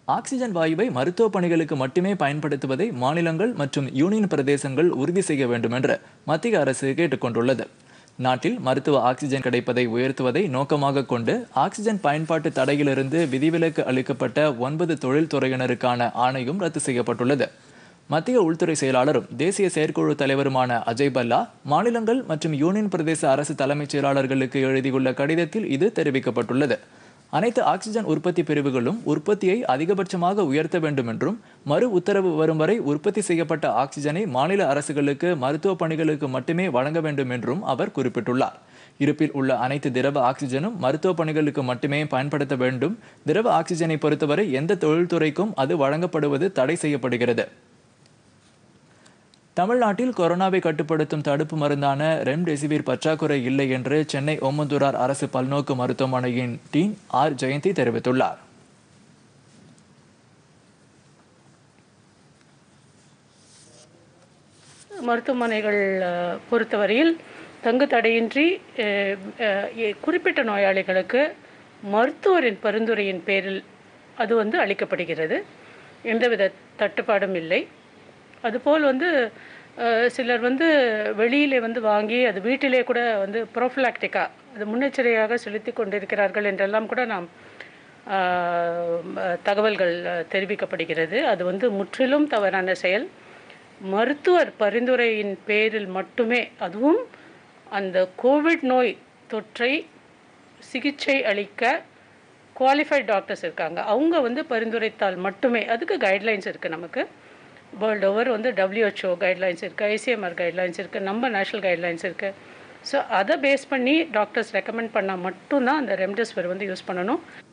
oxygen வாயுவை மருத்துவ பணிகளுக்கு மட்டுமே பயன்படுத்துவதை மாநிலங்கள் மற்றும் யூனியன் பிரதேசங்கள் உறுதி செய்ய வேண்டும் என்று மத்திய அரசு கேட்டுக்கொண்டுள்ளது நாட்டில் மருத்துவ ஆக்சிஜன் கிடைப்பதை உயர்த்துவதை நோக்கமாக கொண்டு ஆக்சிஜன் பயன்பாட்டு தடையிலிருந்து விதிவிலக்கு அளிக்கப்பட்ட ஒன்பது தொழில்துறையினருக்கான ஆணையும் ரத்து செய்யப்பட்டுள்ளது மத்திய உள்துறை செயலாளரும் தேசிய செயற்குழு தலைவருமான அஜய் பல்லா மாநிலங்கள் மற்றும் யூனியன் பிரதேச அரசு தலைமைச் செயலாளர்களுக்கு எழுதியுள்ள கடிதத்தில் இது தெரிவிக்கப்பட்டுள்ளது அனைத்து ஆக்சிஜன் உற்பத்தி பிரிவுகளும் உற்பத்தியை அதிகபட்சமாக உயர்த்த வேண்டும் என்றும் மறு உத்தரவு வரும் வரை உற்பத்தி செய்யப்பட்ட ஆக்சிஜனை மாநில அரசுகளுக்கு மருத்துவ பணிகளுக்கு மட்டுமே வழங்க வேண்டும் என்றும் அவர் குறிப்பிட்டுள்ளார் இருப்பில் உள்ள அனைத்து திரவ ஆக்சிஜனும் மருத்துவ பணிகளுக்கு மட்டுமே பயன்படுத்த வேண்டும் திரவ ஆக்சிஜனை பொறுத்தவரை எந்த தொழில்துறைக்கும் அது வழங்கப்படுவது தடை செய்யப்படுகிறது தமிழ்நாட்டில் கொரோனாவை கட்டுப்படுத்தும் தடுப்பு மருந்தான ரெம்டெசிவிர் பற்றாக்குறை இல்லை என்று சென்னை ஓமந்தூரார் அரசு பல்நோக்கு மருத்துவமனையின் டீன் ஆர் ஜெயந்தி தெரிவித்துள்ளார் மருத்துவமனைகள் அஹ், பொறுத்தவரையில் தங்கு தடையின்றி அஹ், அஹ், எ- குறிப்பிட்ட நோயாளிகளுக்கு மருத்துவரின் பரிந்துரையின் பேரில் அது வந்து அளிக்கப்படுகிறது எந்தவித தட்டுப்பாடும் இல்லை அதுபோல் வந்து அஹ், சிலர் வந்து வெளியிலே வந்து வாங்கி அது வீட்டிலே கூட வந்து ப்ரோஃபிலாக்டிக்கா அது முன்னெச்சரிக்கையாக செலுத்தி கொண்டிருக்கிறார்கள் என்றெல்லாம் கூட நாம் ஆஹ், தகவல்கள் அஹ், தெரிவிக்கப்படுகிறது அது வந்து முற்றிலும் தவறான செயல் மருத்துவர் பரிந்துரையின் பேரில் மட்டுமே அதுவும் அந்த கோவிட் நோய் தொற்றை சிகிச்சை அளிக்க குவாலிஃபைட் டாக்டர்ஸ் இருக்காங்க அவங்க வந்து பரிந்துரைத்தால் மட்டுமே அதுக்கு கைட்லைன்ஸ் இருக்குது நமக்கு வேர்ல்டு ஓவர் வந்து WHO கைட்லைன்ஸ் இருக்குது ஐசிஎம்ஆர் கைட்லைன்ஸ் இருக்குது நம்ம நேஷ்னல் கைட்லைன்ஸ் இருக்குது ஸோ அதை பேஸ் பண்ணி டாக்டர்ஸ் ரெக்கமெண்ட் பண்ணால் மட்டும்தான் அந்த ரெம்டெசிவிர் வந்து யூஸ் பண்ணணும்